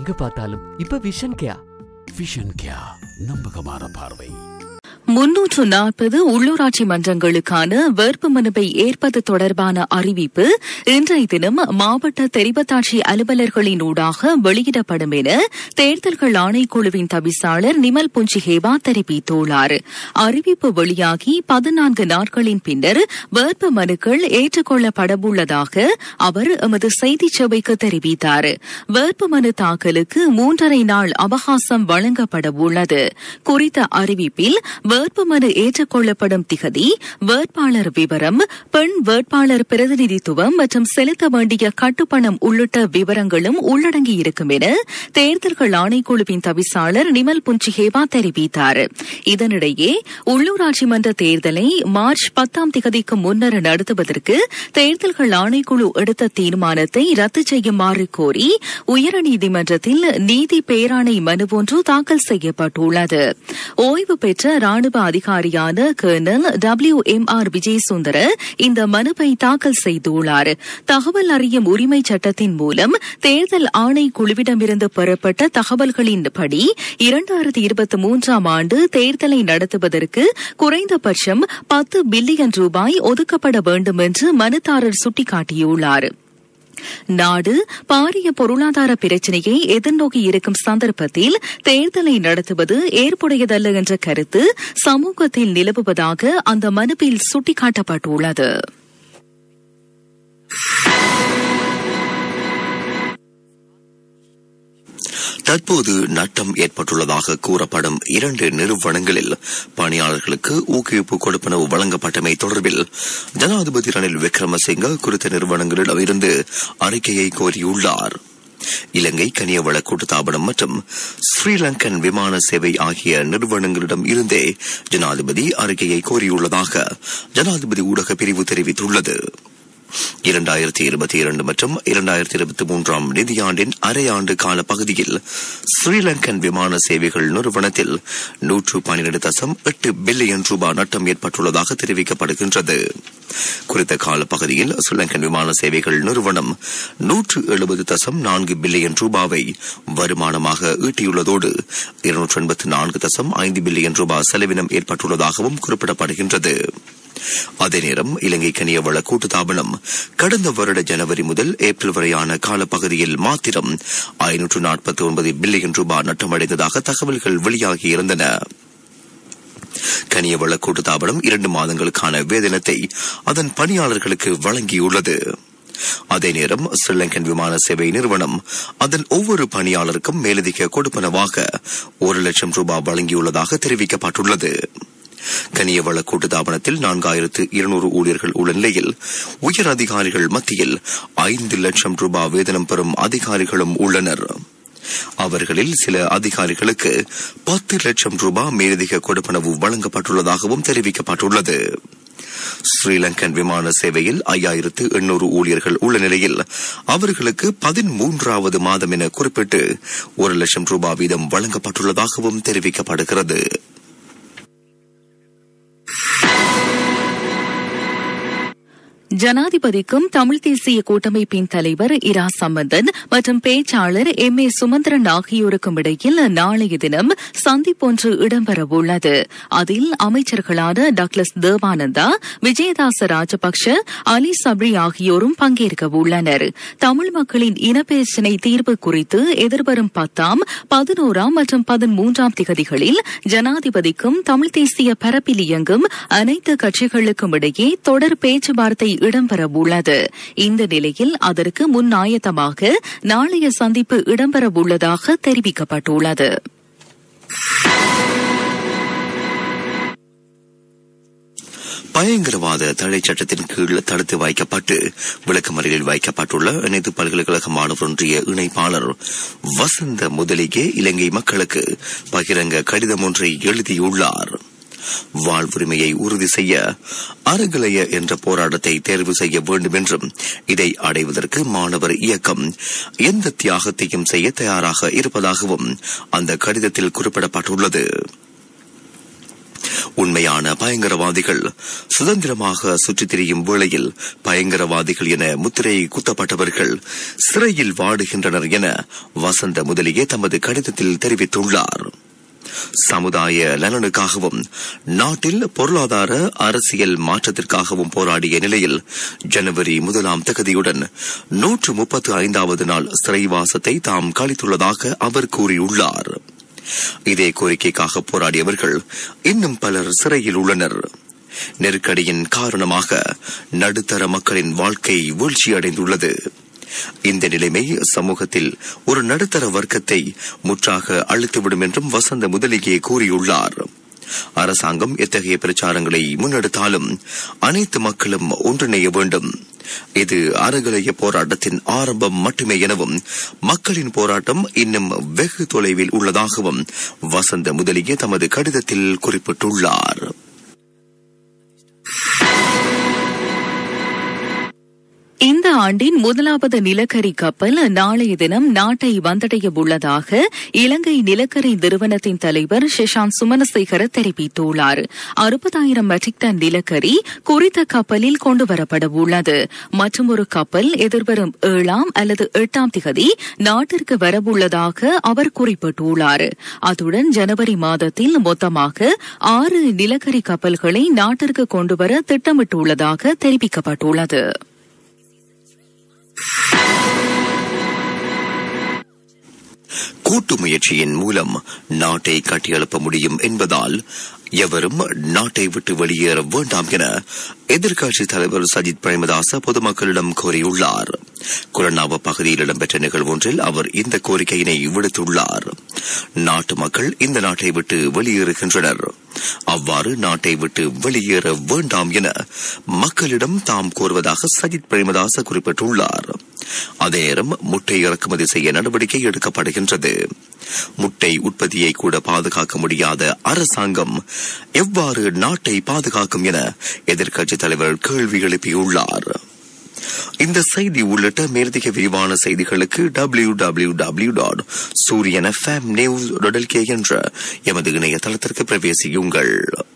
எங்க பார்த்தாலும் இப்ப விஷன் கேயா விஷன் கியா நம்பகமான பார்வை முன்னூற்று நாற்பது உள்ளூராட்சி மன்றங்களுக்கான வேட்பு மனுவை ஏற்பது தொடர்பான அறிவிப்பு இன்றைய தினம் மாவட்ட தெரிவத்தாட்சி அலுவலர்களின் ஊடாக வெளியிடப்படும் என தேர்தல்கள் ஆணைக்குழுவின் தவிசாளர் நிமல் புஞ்சிஹேவா தெரிவித்துள்ளார் அறிவிப்பு வெளியாகி பதினான்கு நாட்களின் பின்னர் வேட்பு மனுக்கள் ஏற்றுக்கொள்ளப்படவுள்ளதாக அவர் எமது செய்திச் சேவைக்கு தெரிவித்தார் வேட்பு மனு தாக்கலுக்கு மூன்றரை நாள் அவகாசம் வழங்கப்படவுள்ளது குறித்த அறிவிப்பில் வேட்புமனு ஏற்றுக்கொள்ளப்படும் திகதி வேட்பாளர் விவரம் பெண் வேட்பாளர் பிரதிநிதித்துவம் மற்றும் செலுத்த வேண்டிய கட்டுப்பணம் உள்ளிட்ட விவரங்களும் உள்ளடங்கியிருக்கும் என தேர்தல்கள் ஆணைக்குழுவின் தவிசாளர் நிமல் புஞ்சிஹேவா தெரிவித்தார் இதனிடையே உள்ளூராட்சி மன்ற தேர்தலை மார்ச் பத்தாம் திகதிக்கு முன்னர் நடத்துவதற்கு தேர்தல்கள் ஆணைக்குழு எடுத்த தீர்மானத்தை ரத்து செய்யுமாறு கோரி உயர்நீதிமன்றத்தில் நீதி பேராணை மனு ஒன்று தாக்கல் செய்யப்பட்டுள்ளது ஓய்வு பெற்ற ராணுவ அதிகாரியான colonel W M R Wijayasundara இந்த மனுவை தாக்கல் செய்துள்ளார் தகவல் அறியும் உரிமை சட்டத்தின் மூலம் தேர்தல் ஆணை குழுவிடமிருந்து பெறப்பட்ட தகவல்களின்படி இரண்டாயிரத்தி இருபத்தி மூன்றாம் ஆண்டு தேர்தலை நடத்துவதற்கு குறைந்தபட்சம் பத்து பில்லியன் ரூபாய் ஒதுக்கப்பட வேண்டும் என்று மனுதாரர் சுட்டிக்காட்டியுள்ளார் நாடு பாரிய பொருளாதார பிரச்சினையை எதிர்நோக்கி இருக்கும் சந்தர்ப்பத்தில் தேர்தலை நடத்துவது ஏற்புடையதல்ல என்ற கருத்து சமூகத்தில் நிலவுவதாக அந்த மனுவில் சுட்டிக்காட்டப்பட்டுள்ளது தற்போது நட்டம் ஏற்பட்டுள்ளதாக கூறப்படும் இரண்டு நிறுவனங்களில் பணியாளர்களுக்கு ஊக்குவிப்பு கொடுப்பனவு வழங்கப்பட்டமை தொடர்பில் ஜனாதிபதி ரணில் விக்ரமசிங்க குறித்த நிறுவனங்களிடம் இருந்து அறிக்கையை கோரியுள்ளார் இலங்கை கனியவள கூட்டுத்தாபனம் மற்றும் ஸ்ரீலங்கன் விமான சேவை ஆகிய நிறுவனங்களிடம் இருந்தே ஜனாதிபதி அறிக்கையை கோரியுள்ளதாக ஜனாதிபதி ஊடக பிரிவு தெரிவித்துள்ளது இரண்டாயிரத்தி இருபத்தி இரண்டு மற்றும் இரண்டாயிரத்தி இருபத்தி மூன்றாம் நிதியாண்டின் அரையாண்டு கால பகுதியில் ஸ்ரீலங்கன் விமான சேவைகள் நிறுவனத்தில் நூற்று பன்னிரண்டு தசம் எட்டு பில்லியன் ரூபாய் நட்டம் ஏற்பட்டுள்ளதாக தெரிவிக்கப்படுகின்றது குறித்த கால பகுதியில் ஸ்ரீலங்கன் விமான சேவைகள் நிறுவனம் நூற்று எழுபது தசம் நான்கு பில்லியன் ரூபாவை வருமானமாக ஈட்டியுள்ளதோடு இருநூற்று எண்பத்தி நான்கு தசம் ஐந்து பில்லியன் ரூபாய் செலவினம் ஏற்பட்டுள்ளதாகவும் குறிப்பிடப்படுகின்றது அதே நேரம் இலங்கை கனியவள கூட்டுத்தாபனம் கடந்த வருட ஜனவரி முதல் ஏப்ரல் வரையான காலப்பகுதியில் மாத்திரம் ஐநூற்று நாற்பத்தி ஒன்பது பில்லியன் ரூபாய் நட்டமடைந்ததாக தகவல்கள் வெளியாகியிருந்தன கனியவள கூட்டுத்தாபனம் இரண்டு மாதங்களுக்கான வேதனத்தை அதன் பணியாளர்களுக்கு வழங்கியுள்ளது அதே நேரம் ஸ்ரீலங்கன் விமான சேவை நிறுவனம் அதன் ஒவ்வொரு பணியாளருக்கும் மேலதிக கொடுப்பனவாக ஒரு லட்சம் ரூபாய் வழங்கியுள்ளதாக தெரிவிக்கப்பட்டுள்ளது கனியவள கூட்டுத்தாபனத்தில் நான்காயிரத்து இருநூறு ஊழியர்கள் உள்ள நிலையில் உயர் அதிகாரிகள் மத்தியில் ஐந்து லட்சம் ரூபாய் வேதனம் பெறும் அதிகாரிகளும் உள்ளனர் அவர்களில் சில அதிகாரிகளுக்கு பத்து லட்சம் ரூபாய் மேலதிக கொடுப்பனவு வழங்கப்பட்டுள்ளதாகவும் தெரிவிக்கப்பட்டுள்ளது ஸ்ரீலங்கன் விமான சேவையில் ஐயாயிரத்து எண்ணூறு ஊழியர்கள் உள்ள நிலையில் அவர்களுக்கு பதிமூன்றாவது மாதம் என குறிப்பிட்டு ஒரு லட்சம் ரூபாய் வீதம் வழங்கப்பட்டுள்ளதாகவும் தெரிவிக்கப்படுகிறது ஜனாதிபதிக்கும் தமிழ் தேசிய கூட்டமைப்பின் தலைவர் இரா சம்பந்தன் மற்றும் பேச்சாளர் எம் ஏ சுமந்திரன் ஆகியோருக்கும் இடையில் நாளைய தினம் சந்திப்பொன்று இடம்பெறவுள்ளது அதில் அமைச்சர்களான டக்ளஸ் தேவானந்தா விஜயதாச ராஜபக்ஷ அலி சப்ரி ஆகியோரும் பங்கேற்க உள்ளனர் தமிழ் மக்களின் இனப்பிரச்சினை தீர்வு குறித்து எதிர்வரும் பத்தாம் பதினோராம் மற்றும் பதிமூன்றாம் திகதிகளில் ஜனாதிபதிக்கும் தமிழ் தேசிய பரப்பில் இயங்கும் அனைத்து கட்சிகளுக்கும் இடையே தொடர் பேச்சுவார்த்தை இடம்பெறவுள்ளது இந்த நிலையில் அதற்கு முன் ஆயத்தமாக நாளைய சந்திப்பு இடம்பெறவுள்ளதாக தெரிவிக்கப்பட்டுள்ளது பயங்கரவாத தடை சட்டத்தின் கீழ் தடுத்து வைக்கப்பட்டு விளக்கமறையில் வைக்கப்பட்டுள்ள அனைத்து பல்கலைக்கழக மாணவர் ஒன்றிய இணைப்பாளர் வசந்த முதலிகே இலங்கை மக்களுக்கு பகிரங்க கடிதம் ஒன்றை எழுதியுள்ளார் வாழ்வுரிமையை உறுதி செய்ய அறகலைய என்ற போராட்டத்தை தேர்வு செய்ய வேண்டும் என்றும் இதை அடைவதற்கு மாணவர் இயக்கம் எந்த தியாகத்தையும் செய்ய தயாராக இருப்பதாகவும் அந்த கடிதத்தில் குறிப்பிடப்பட்டுள்ளது உண்மையான பயங்கரவாதிகள் சுதந்திரமாக சுற்றித் திரியும் வேளையில் பயங்கரவாதிகள் என முத்திரை குத்தப்பட்டவர்கள் சிறையில் வாடுகின்றனர் என வசந்த முதலியே தமது கடிதத்தில் தெரிவித்துள்ளார் சமுதாய நலனுக்காகவும் நாட்டில் பொருளாதார அரசியல் மாற்றத்திற்காகவும் போராடிய நிலையில் ஜனவரி முதலாம் தகுதியுடன் நூற்று முப்பத்து ஐந்தாவது நாள் சிறைவாசத்தை தாம் கழித்துள்ளதாக அவர் கூறியுள்ளார் இதே கோரிக்கைக்காக போராடியவர்கள் இன்னும் பலர் சிறையில் உள்ளனர் நெருக்கடியின் காரணமாக நடுத்தர மக்களின் வாழ்க்கை வீழ்ச்சியடைந்துள்ளது இந்த நிலைமை சமூகத்தில் ஒரு நடுத்தர வர்க்கத்தை முற்றாக அழுத்திவிடும் என்றும் வசந்த முதலியே கூறியுள்ளார் அரசாங்கம் எத்தகைய பிரச்சாரங்களை முன்னெடுத்தாலும் அனைத்து மக்களும் ஒன்றிணைய வேண்டும் இது அறகலைய போராட்டத்தின் ஆரம்பம் மட்டுமே எனவும் மக்களின் போராட்டம் இன்னும் வெகு தொலைவில் உள்ளதாகவும் வசந்த முதலியே தமது கடிதத்தில் குறிப்பிட்டுள்ளார் இந்த ஆண்டின் முதலாவது நிலக்கரி கப்பல் நாளைய தினம் நாட்டை வந்தடைய உள்ளதாக இலங்கை நிலக்கரி நிறுவனத்தின் தலைவர் ஷிஷாந்த் சுமனசேகர தெரிவித்துள்ளார் அறுபதாயிரம் மெட்ரிக் டன் நிலக்கரி குறித்த கப்பலில் கொண்டுவரப்பட உள்ளது மற்றும் ஒரு கப்பல் எதிர்வரும் ஏழாம் அல்லது எட்டாம் திகதி நாட்டிற்கு வரவுள்ளதாக அவர் குறிப்பிட்டுள்ளார் அத்துடன் ஜனவரி மாதத்தில் மொத்தமாக ஆறு நிலக்கரி கப்பல்களை நாட்டிற்கு கொண்டுவர திட்டமிட்டுள்ளதாக தெரிவிக்கப்பட்டுள்ளது கூட்டு முயற்சியின் மூலம் நாட்டை கட்டியெழுப்ப முடியும் என்பதால் எவரும் நாட்டை விட்டு வெளியேற வேண்டாம் என எதிர்க்கட்சித் தலைவர் சஜித் பிரேமதாச பொதுமக்களிடம் கோரியுள்ளார் குரநாவ பகுதியில் இடம்பெற்ற நிகழ்வு ஒன்றில் அவர் இந்த கோரிக்கையினை விடுத்துள்ளார் நாட்டு மக்கள் இந்த நாட்டை விட்டு வெளியேறுகின்றனர் அவ்வாறு நாட்டை விட்டு வெளியேற வேண்டாம் என மக்களிடம் தாம் கோருவதாக சஜித் பிரேமதாச குறிப்பிட்டுள்ளார் அதே நேரம் முட்டை இறக்குமதி செய்ய நடவடிக்கை எடுக்கப்படுகின்றது முட்டை உற்பத்தியை கூட பாதுகாக்க முடியாத அரசாங்கம் எவ்வாறு நாட்டை பாதுகாக்கும் என எதிர்க்கட்சித் தலைவர் கேள்வி எழுப்பியுள்ளார் இந்த செய்தி உள்ளிட்ட மேலதிக விரிவான செய்திகளுக்கு W W W dot Sooriyan FM news என்ற எமது இணையதளத்திற்கு பிரவேசியுங்கள்